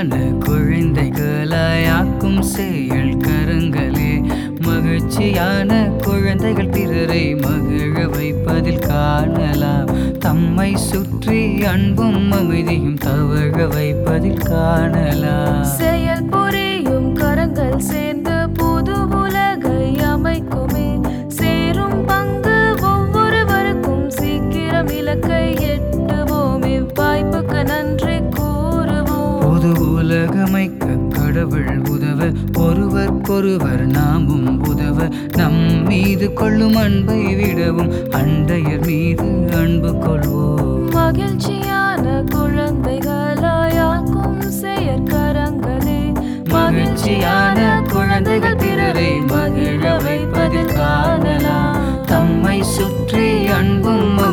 மகிழ்ச்சியான குழந்தைகளாயாக்கும் செயல் கரங்களே மகிழ்ச்சியான குழந்தைகள் பிறரை மகிழ வைப்பதில் காணலாம் தம்மை சுற்றி அன்பும் அமைதியும் தவழ வைப்பதில் காணலாம் செயல் புரியும் கரங்கள் சேர்ந்து புது உலகை அமைக்குமே சேரும் பங்கு ஒவ்வொருவருக்கும் சீக்கிரம் இலக்கை எட்டுவோம் இவ்வாய்ப்புக்கு நன்றி கூறுவோம் புது உலகமைக்க கடவுள் உதவ ஒருவருக்கொருவர் நாமும் உதவ நம் மீது கொள்ளும் அன்பை விடவும் அண்டையர் மீது அன்பு கொள்வோம் மகிழ்ச்சியான குழந்தைகளாயாக்கும் செயற்கரங்களே மகிழ்ச்சியான குழந்தைகள் பிறரை மகிழ வைப்பதில் காணலாம் தம்மை சுற்றி அன்பும்